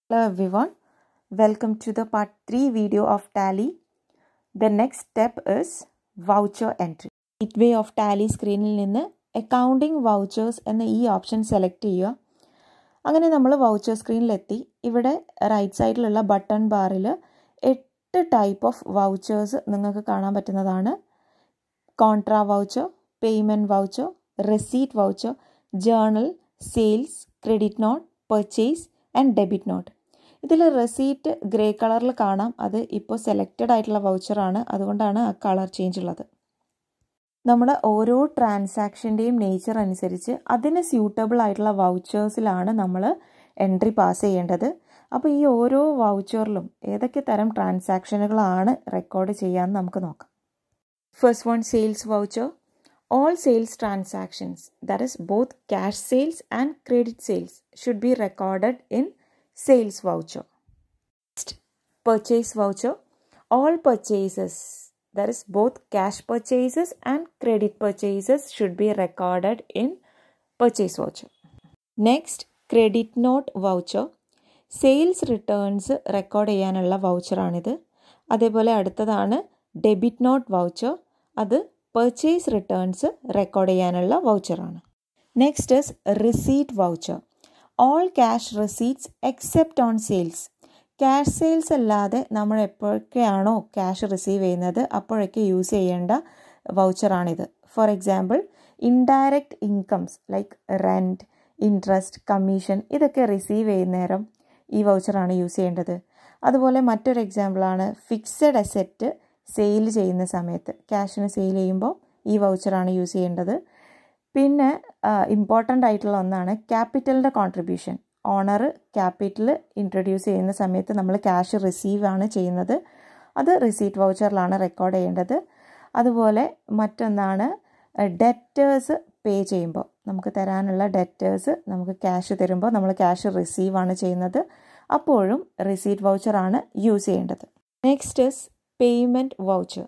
Hello everyone, welcome to the part 3 video of Tally. The next step is voucher entry. Gateway of Tally സ്ക്രീനിൽ നിന്ന് accounting vouchers എന്ന ഈ option select ചെയ്യുക അങ്ങനെ നമ്മൾ voucher സ്ക്രീനിലെത്തി ഇവിടെ റൈറ്റ് സൈഡിലുള്ള ബട്ടൺ ബാറിൽ എട്ട് ടൈപ്പ് ഓഫ് വൗച്ചേഴ്സ് നിങ്ങൾക്ക് കാണാൻ പറ്റുന്നതാണ് contra voucher payment voucher receipt voucher journal sales credit note purchase and debit note ഇതിൽ റെസീറ്റ് ഗ്രേ കളറിൽ കാണാം അത് ഇപ്പോൾ സെലക്റ്റഡ് ആയിട്ടുള്ള വൗച്ചറാണ് അതുകൊണ്ടാണ് ആ കളർ ചേഞ്ച് ഉള്ളത് നമ്മുടെ ഓരോ ട്രാൻസാക്ഷൻ്റെയും നേച്ചർ അനുസരിച്ച് അതിന് സ്യൂട്ടബിൾ ആയിട്ടുള്ള വൗച്ചേഴ്സിലാണ് നമ്മൾ എൻട്രി പാസ് ചെയ്യേണ്ടത് അപ്പോൾ ഈ ഓരോ വൗച്ചറിലും ഏതൊക്കെ തരം ട്രാൻസാക്ഷനുകളാണ് റെക്കോർഡ് ചെയ്യാമെന്ന് നമുക്ക് നോക്കാം first one sales voucher all sales transactions that is both cash sales and credit sales should be recorded in sales voucher next purchase voucher all purchases that is both cash purchases and credit purchases should be recorded in purchase voucher next credit note voucher sales returns record ചെയ്യാനുള്ള വൗച്ചറാണിത് അതേപോലെ അടുത്തതാണ് debit note voucher അത് purchase returns record ചെയ്യാനുള്ള വൗച്ചറാണ് next is receipt voucher all cash receipts except on sales cash sales അല്ലാതെ നമ്മൾ എപ്പോഴൊക്കെയാണോ ക്യാഷ് റിസീവ് ചെയ്യുന്നത് അപ്പോഴൊക്കെ യൂസ് ചെയ്യേണ്ട വൗച്ചറാണിത് for example indirect incomes like rent interest commission ഇതൊക്കെ റിസീവ് ചെയ്യുന്നേരം ഈ വൗച്ചറാണ് യൂസ് ചെയ്യേണ്ടത് അതുപോലെ മറ്റൊരു എക്സാമ്പിളാണ് ഫിക്സഡ് അസെറ്റ് സെയിൽ ചെയ്യുന്ന സമയത്ത് ക്യാഷിന് സെയിൽ ചെയ്യുമ്പോൾ ഈ വൗച്ചറാണ് യൂസ് ചെയ്യേണ്ടത് പിന്നെ ഇമ്പോർട്ടൻ്റ് ആയിട്ടുള്ള ഒന്നാണ് ക്യാപിറ്റലിൻ്റെ കോൺട്രിബ്യൂഷൻ ഓണർ ക്യാപിറ്റൽ ഇൻട്രൊഡ്യൂസ് ചെയ്യുന്ന സമയത്ത് നമ്മൾ ക്യാഷ് റിസീവ് ആണ് ചെയ്യുന്നത് അത് റിസീറ്റ് വൗച്ചറിലാണ് റെക്കോർഡ് ചെയ്യേണ്ടത് അതുപോലെ മറ്റൊന്നാണ് ഡെറ്റേഴ്സ് പേ ചെയ്യുമ്പോൾ നമുക്ക് തരാനുള്ള ഡെറ്റേഴ്സ് നമുക്ക് ക്യാഷ് തരുമ്പോൾ നമ്മൾ ക്യാഷ് റിസീവ് ആണ് ചെയ്യുന്നത് അപ്പോഴും റിസീറ്റ് വൗച്ചറാണ് യൂസ് ചെയ്യേണ്ടത് next is payment voucher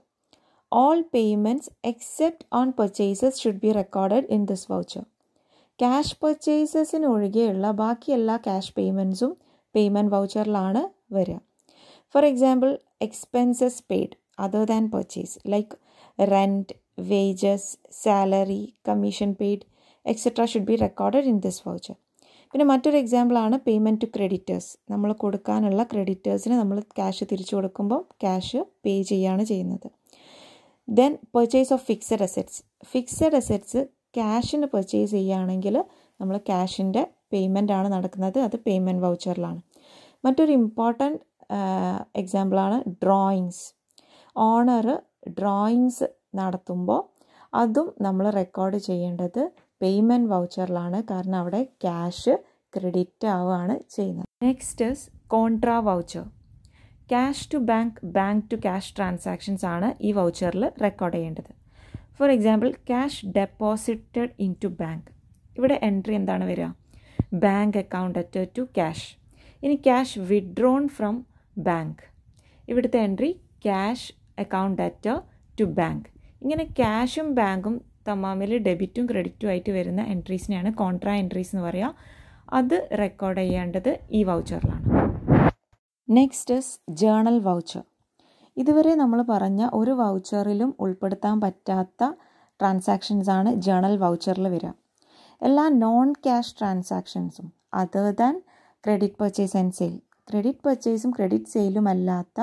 all payments except on purchases should be recorded in this voucher cash പർച്ചേസസിന് ഒഴികെയുള്ള ബാക്കി എല്ലാ ക്യാഷ് പേയ്മെൻറ്റ്സും പേയ്മെൻറ്റ് വൗച്ചറിലാണ് വരിക for example expenses paid other than purchase like rent wages salary commission paid etcetera should be recorded in this voucher പിന്നെ മറ്റൊരു എക്സാമ്പിളാണ് പേയ്മെൻറ്റ് ടു ക്രെഡിറ്റേഴ്സ് നമ്മൾ കൊടുക്കാനുള്ള ക്രെഡിറ്റേഴ്സിന് നമ്മൾ ക്യാഷ് തിരിച്ചു കൊടുക്കുമ്പോൾ ക്യാഷ് പേ ചെയ്യുകയാണ് ചെയ്യുന്നത് then purchase of fixed assets fixed assets ക്യാഷിന് പർച്ചേസ് ചെയ്യുകയാണെങ്കിൽ നമ്മൾ ക്യാഷിൻ്റെ പേയ്മെൻ്റ് ആണ് നടക്കുന്നത് അത് പേയ്മെൻറ്റ് വൗച്ചറിലാണ് മറ്റൊരു ഇമ്പോർട്ടൻറ്റ് എക്സാമ്പിളാണ് ഡ്രോയിങ്സ് ഓണർ ഡ്രോയിങ്സ് നടത്തുമ്പോൾ അതും നമ്മൾ റെക്കോർഡ് ചെയ്യേണ്ടത് പേയ്മെൻറ്റ് വൗച്ചറിലാണ് കാരണം അവിടെ ക്യാഷ് ക്രെഡിറ്റ് ആവുകയാണ് ചെയ്യുന്നത് next is contra voucher cash to bank bank to cash transactions ആണ് ഈ വൗച്ചറിൽ റെക്കോർഡ് ചെയ്യേണ്ടത് for example cash deposited into bank ഇവിടെ എൻട്രി എന്താണ് വരിക bank account at to cash ഇനി ക്യാഷ് വിഡ്രോൺ ഫ്രം ബാങ്ക് ഇവിടുത്തെ entry cash account at to bank ഇങ്ങനെ ക്യാഷും ബാങ്കും തമ്മിൽ ഡെബിറ്റും ക്രെഡിറ്റും ആയിട്ട് വരുന്ന എൻട്രീസിനെയാണ് കോൺട്രാ എൻട്രീസ് എന്ന് പറയുക അത് റെക്കോർഡ് ചെയ്യേണ്ടത് ഈ വൗച്ചറിലാണ് നെക്സ്റ്റ് ഇസ് ജേണൽ വൗച്ചർ ഇതുവരെ നമ്മൾ പറഞ്ഞ ഒരു വൗച്ചറിലും ഉൾപ്പെടുത്താൻ പറ്റാത്ത ട്രാൻസാക്ഷൻസ് ആണ് ജേണൽ വൗച്ചറിൽ വരിക എല്ലാ നോൺ ക്യാഷ് ട്രാൻസാക്ഷൻസും other than credit purchase and sale credit പർച്ചേസും ക്രെഡിറ്റ് സെയിലും അല്ലാത്ത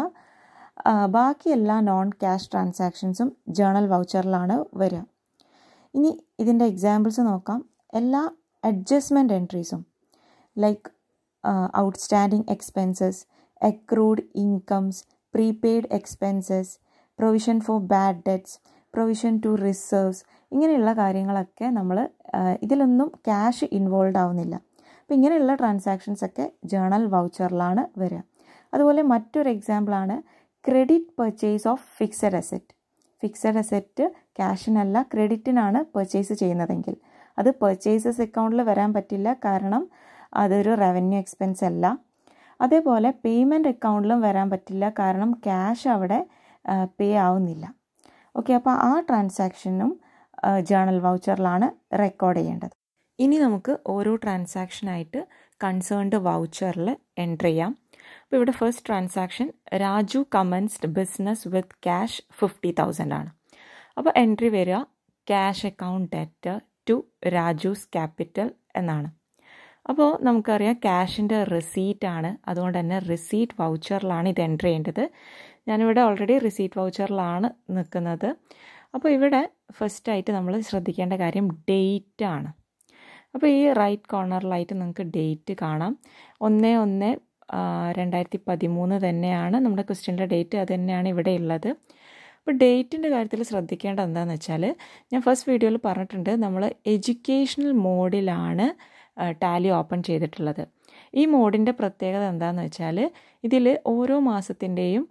ബാക്കി എല്ലാ നോൺ ക്യാഷ് ട്രാൻസാക്ഷൻസും ജേണൽ വൗച്ചറിലാണ് വരിക ഇനി ഇതിൻ്റെ എക്സാമ്പിൾസ് നോക്കാം എല്ലാ അഡ്ജസ്റ്റ്മെൻറ്റ് എൻട്രീസും like outstanding expenses accrued incomes prepaid expenses provision for bad debts provision to reserves ഇങ്ങനെയുള്ള കാര്യങ്ങളൊക്കെ നമ്മൾ ഇതിലൊന്നും ക്യാഷ് ഇൻവോൾവ് ആവുന്നില്ല അപ്പോൾ ഇങ്ങനെയുള്ള ട്രാൻസാക്ഷൻസ് ഒക്കെ ജേണൽ വൗച്ചറിലാണ് വരിക അതുപോലെ മറ്റൊരു എക്സാമ്പിളാണ് credit purchase of fixed asset fixed asset ക്യാഷിനല്ല ക്രെഡിറ്റിനാണ് പർച്ചേസ് ചെയ്യുന്നതെങ്കിൽ അത് പർച്ചേസസ് അക്കൗണ്ടിൽ വരാൻ പറ്റില്ല കാരണം അതൊരു റവന്യൂ എക്സ്പെൻസ് അല്ല അതേപോലെ പേയ്മെൻറ്റ് അക്കൗണ്ടിലും വരാൻ പറ്റില്ല കാരണം ക്യാഷ് അവിടെ പേ ആവുന്നില്ല ഓക്കെ അപ്പോൾ ആ ട്രാൻസാക്ഷനും ജേണൽ വൗച്ചറിലാണ് റെക്കോർഡ് ചെയ്യേണ്ടത് ഇനി നമുക്ക് ഓരോ ട്രാൻസാക്ഷനായിട്ട് കൺസേൺഡ് വൗച്ചറിൽ എൻ്റർ ചെയ്യാം അപ്പോൾ ഇവിടെ first transaction Raju commenced business with cash fifty thousand ആണ് അപ്പോൾ എൻട്രി വരിക cash account debtor to Raju's capital എന്നാണ് അപ്പോൾ നമുക്കറിയാം ക്യാഷിൻ്റെ റിസീറ്റ് ആണ് അതുകൊണ്ട് തന്നെ റിസീറ്റ് വൗച്ചറിലാണ് ഇത് എൻ്റർ ചെയ്യേണ്ടത് ഞാനിവിടെ ഓൾറെഡി റിസീറ്റ് വൗച്ചറിലാണ് നിൽക്കുന്നത് അപ്പോൾ ഇവിടെ ഫസ്റ്റായിട്ട് നമ്മൾ ശ്രദ്ധിക്കേണ്ട കാര്യം ഡേറ്റ് ആണ് അപ്പോൾ ഈ റൈറ്റ് കോർണറിലായിട്ട് നിങ്ങൾക്ക് ഡേറ്റ് കാണാം ഒന്ന് ഒന്ന് രണ്ടായിരത്തി പതിമൂന്ന് തന്നെയാണ് നമ്മുടെ ക്വസ്റ്റ്യൻ്റെ ഡേറ്റ് അത് തന്നെയാണ് ഇവിടെ ഉള്ളത് അപ്പോൾ ഡേറ്റിൻ്റെ കാര്യത്തിൽ ശ്രദ്ധിക്കേണ്ടത് എന്താണെന്ന് വെച്ചാൽ ഞാൻ ഫസ്റ്റ് വീഡിയോയിൽ പറഞ്ഞിട്ടുണ്ട് നമ്മൾ എഡ്യൂക്കേഷണൽ മോഡിലാണ് ടാലി ഓപ്പൺ ചെയ്തിട്ടുള്ളത് ഈ മോഡിൻ്റെ പ്രത്യേകത എന്താണെന്ന് വെച്ചാൽ ഇതിൽ ഓരോ മാസത്തിൻ്റെയും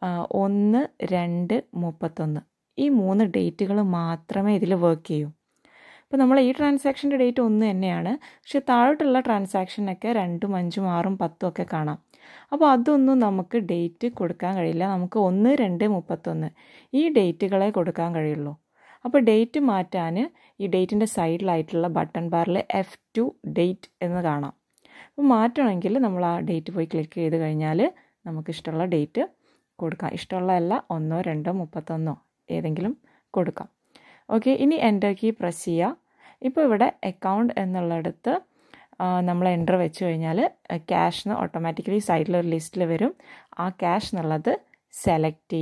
ഒന്ന് രണ്ട് മുപ്പത്തൊന്ന് ഈ മൂന്ന് ഡേറ്റുകൾ മാത്രമേ ഇതിൽ വർക്ക് ചെയ്യൂ ഇപ്പോൾ നമ്മൾ ഈ ട്രാൻസാക്ഷൻ്റെ ഡേറ്റ് ഒന്ന് തന്നെയാണ് പക്ഷെ താഴോട്ടുള്ള ട്രാൻസാക്ഷനൊക്കെ രണ്ടും അഞ്ചും ആറും പത്തും ഒക്കെ കാണാം അപ്പോൾ അതൊന്നും നമുക്ക് ഡേറ്റ് കൊടുക്കാൻ കഴിയില്ല നമുക്ക് ഒന്ന് രണ്ട് മുപ്പത്തൊന്ന് ഈ ഡേറ്റുകളെ കൊടുക്കാൻ കഴിയുള്ളൂ അപ്പോൾ ഡേറ്റ് മാറ്റാൻ ഈ ഡേറ്റിൻ്റെ സൈഡിലായിട്ടുള്ള ബട്ടൺ ബാറിൽ എഫ് ടു ഡേറ്റ് എന്ന് കാണാം അപ്പോൾ മാറ്റണമെങ്കിൽ നമ്മൾ ആ ഡേറ്റ് പോയി ക്ലിക്ക് ചെയ്ത് കഴിഞ്ഞാൽ നമുക്ക് ഇഷ്ടമുള്ള ഡേറ്റ് കൊടുക്കാം ഇഷ്ടമുള്ള അല്ല ഒന്നോ രണ്ടോ മുപ്പത്തൊന്നോ ഏതെങ്കിലും കൊടുക്കാം ഓക്കെ ഇനി എൻ്റർ കീ പ്രസ് ചെയ്യുക ഇപ്പോൾ ഇവിടെ അക്കൗണ്ട് എന്നുള്ളിടത്ത് നമ്മൾ എൻ്റർ വെച്ച് കഴിഞ്ഞാൽ ക്യാഷ് എന്ന് ഓട്ടോമാറ്റിക്കലി സൈഡിൽ ഒരു ലിസ്റ്റിൽ വരും ആ ക്യാഷ് എന്നുള്ളത് സെലക്ട്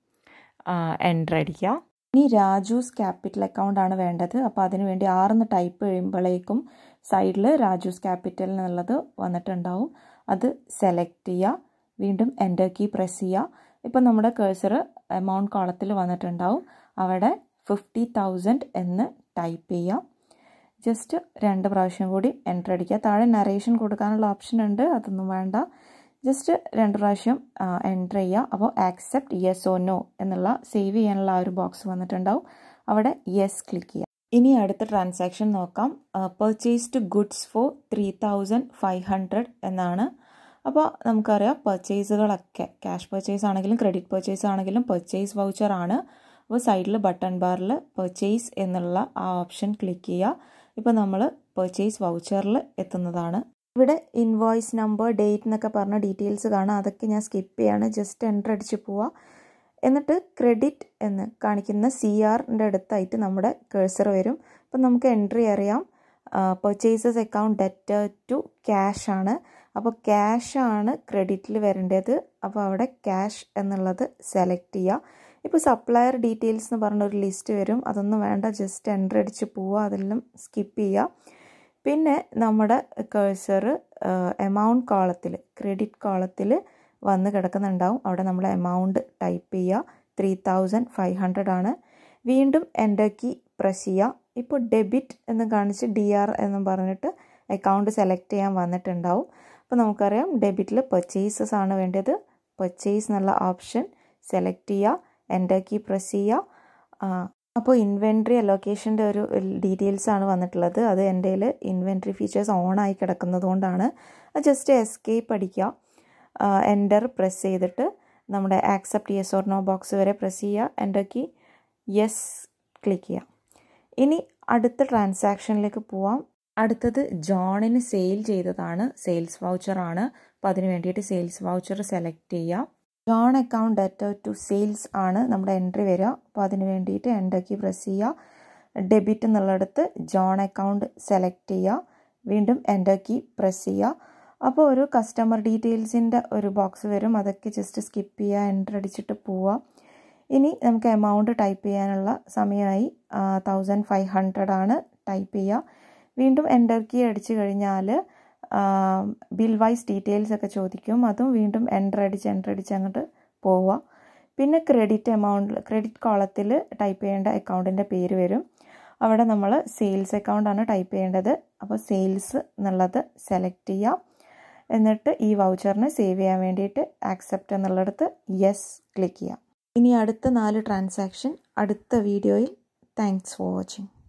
ചെയ്യുക എൻ്റർ അടിക്കുക ഇനി രാജൂസ് ക്യാപിറ്റൽ അക്കൗണ്ട് ആണ് വേണ്ടത് അപ്പോൾ അതിന് വേണ്ടി ആറെന്ന് ടൈപ്പ് കഴിയുമ്പോഴേക്കും സൈഡിൽ രാജൂസ് ക്യാപിറ്റൽ എന്നുള്ളത് വന്നിട്ടുണ്ടാവും അത് സെലക്ട് ചെയ്യുക വീണ്ടും എൻ്റർ കീ പ്രസ് ചെയ്യുക ഇപ്പം നമ്മുടെ കേഴ്സർ എമൗണ്ട് കോളത്തിൽ വന്നിട്ടുണ്ടാവും അവിടെ ഫിഫ്റ്റി തൗസൻഡ് എന്ന് ടൈപ്പ് ചെയ്യുക ജസ്റ്റ് രണ്ട് പ്രാവശ്യം കൂടി എൻ്റർ അടിക്കുക താഴെ നറേഷൻ കൊടുക്കാനുള്ള ഓപ്ഷൻ ഉണ്ട് അതൊന്നും വേണ്ട ജസ്റ്റ് രണ്ട് പ്രാവശ്യം എൻ്റർ ചെയ്യുക അപ്പോൾ ആക്സെപ്റ്റ് യെസ് ഓ നോ എന്നുള്ള സേവ് ചെയ്യാനുള്ള ആ ഒരു ബോക്സ് വന്നിട്ടുണ്ടാവും അവിടെ യെസ് ക്ലിക്ക് ചെയ്യുക ഇനി അടുത്ത ട്രാൻസാക്ഷൻ നോക്കാം purchased goods for three thousand five hundred എന്നാണ് അപ്പോൾ നമുക്കറിയാം പർച്ചേസുകളൊക്കെ ക്യാഷ് പർച്ചേസ് ആണെങ്കിലും ക്രെഡിറ്റ് പർച്ചേസ് ആണെങ്കിലും പർച്ചേസ് വൗച്ചർ ആണ് അപ്പോൾ സൈഡിൽ ബട്ടൺ ബാറിൽ പർച്ചേസ് എന്നുള്ള ആ ഓപ്ഷൻ ക്ലിക്ക് ചെയ്യുക ഇപ്പോൾ നമ്മൾ പർച്ചേസ് വൗച്ചറിൽ എത്തുന്നതാണ് ഇവിടെ ഇൻവോയ്സ് നമ്പർ ഡേറ്റ് എന്നൊക്കെ പറഞ്ഞ ഡീറ്റെയിൽസ് കാണാം അതൊക്കെ ഞാൻ സ്കിപ്പ് ചെയ്യാണ് ജസ്റ്റ് എൻ്റർ അടിച്ച് പോവുക എന്നിട്ട് ക്രെഡിറ്റ് എന്ന് കാണിക്കുന്ന സി ആറിൻ്റെ അടുത്തായിട്ട് നമ്മുടെ കേഴ്സർ വരും അപ്പം നമുക്ക് എൻട്രി അറിയാം purchases account debtor to cash ആണ് അപ്പോൾ ക്യാഷ് ആണ് ക്രെഡിറ്റിൽ വരേണ്ടത് അപ്പോൾ അവിടെ ക്യാഷ് എന്നുള്ളത് സെലക്ട് ചെയ്യുക ഇപ്പോൾ സപ്ലയർ ഡീറ്റെയിൽസ് എന്ന് പറഞ്ഞ ഒരു ലിസ്റ്റ് വരും അതൊന്നും വേണ്ട ജസ്റ്റ് എൻ്റർ അടിച്ച് പോവുക അതെല്ലാം സ്കിപ്പ് ചെയ്യുക പിന്നെ നമ്മുടെ കേഴ്സർ എമൗണ്ട് കോളത്തിൽ ക്രെഡിറ്റ് കോളത്തിൽ വന്ന് കിടക്കുന്നുണ്ടാവും അവിടെ നമ്മൾ എമൗണ്ട് ടൈപ്പ് ചെയ്യുക ത്രീ തൗസൻഡ് ഫൈവ് ഹൺഡ്രഡ് ആണ് വീണ്ടും എൻ്റർ കീ പ്രസ് ചെയ്യുക ഇപ്പോൾ ഡെബിറ്റ് എന്ന് കാണിച്ച് ഡി ആർ എന്നും പറഞ്ഞിട്ട് അക്കൗണ്ട് സെലക്ട് ചെയ്യാൻ വന്നിട്ടുണ്ടാവും അപ്പോൾ നമുക്കറിയാം ഡെബിറ്റിൽ പർച്ചേസസ് ആണ് വേണ്ടത് പർച്ചേസ് എന്നുള്ള ഓപ്ഷൻ സെലക്ട് ചെയ്യുക എൻ്റർ കീ പ്രസ് ചെയ്യുക അപ്പോൾ ഇൻവെൻട്രി അലൊക്കേഷൻ്റെ ഒരു ഡീറ്റെയിൽസ് ആണ് വന്നിട്ടുള്ളത് അത് എൻ്റെ ഇൻവെൻട്രി ഫീച്ചേഴ്സ് ഓൺ ആയി കിടക്കുന്നത് കൊണ്ടാണ് ജസ്റ്റ് എസ്കേപ്പ് അടിക്കുക എൻ്റർ പ്രസ് ചെയ്തിട്ട് നമ്മുടെ accept yes or no box വരെ പ്രസ് ചെയ്യുക എൻ്റർ കീ യെസ് ക്ലിക്ക് ചെയ്യുക ഇനി അടുത്ത ട്രാൻസാക്ഷനിലേക്ക് പോവാം അടുത്തത് ജോണിന് സെയിൽ ചെയ്തതാണ് സെയിൽസ് വൗച്ചർ ആണ് അപ്പോൾ അതിന് വേണ്ടിയിട്ട് സെയിൽസ് വൗച്ചർ സെലക്ട് ചെയ്യുക John account debtor to sales ആണ് നമ്മുടെ എൻട്രി വരിക അപ്പോൾ അതിന് വേണ്ടിയിട്ട് എൻ്റർ കീ പ്രസ് ചെയ്യുക ഡെബിറ്റ് എന്നുള്ളിടത്ത് ജോൺ അക്കൗണ്ട് സെലക്ട് ചെയ്യുക വീണ്ടും എൻ്റർ കീ പ്രസ് ചെയ്യുക അപ്പോൾ ഒരു കസ്റ്റമർ ഡീറ്റെയിൽസിൻ്റെ ഒരു ബോക്സ് വരും അതൊക്കെ ജസ്റ്റ് സ്കിപ്പ് ചെയ്യുക എൻ്റർ അടിച്ചിട്ട് പോവുക ഇനി നമുക്ക് എമൗണ്ട് ടൈപ്പ് ചെയ്യാനുള്ള സമയമായി തൗസൻഡ് ഫൈവ് ഹൺഡ്രഡ് ആണ് ടൈപ്പ് ചെയ്യുക വീണ്ടും എൻ്റർ കീ അടിച്ചു കഴിഞ്ഞാൽ ബിൽ വൈസ് ഡീറ്റെയിൽസ് ഒക്കെ ചോദിക്കും അതും വീണ്ടും എൻ്റർ അടിച്ച് എൻ്റർ അടിച്ച് അങ്ങോട്ട് പോവുക പിന്നെ ക്രെഡിറ്റ് എമൗണ്ട് ക്രെഡിറ്റ് കോളത്തിൽ ടൈപ്പ് ചെയ്യേണ്ട അക്കൗണ്ടിൻ്റെ പേര് വരും അവിടെ നമ്മൾ സെയിൽസ് അക്കൗണ്ടാണ് ടൈപ്പ് ചെയ്യേണ്ടത് അപ്പോൾ സെയിൽസ് എന്നുള്ളത് സെലക്ട് ചെയ്യുക എന്നിട്ട് ഈ വൗച്ചറിന് സേവ് ചെയ്യാൻ വേണ്ടിയിട്ട് ആക്സെപ്റ്റ് എന്നുള്ളിടത്ത് യെസ് ക്ലിക്ക് ചെയ്യാം ഇനി അടുത്ത നാല് ട്രാൻസാക്ഷൻ അടുത്ത വീഡിയോയിൽ താങ്ക്സ് ഫോർ വാച്ചിങ്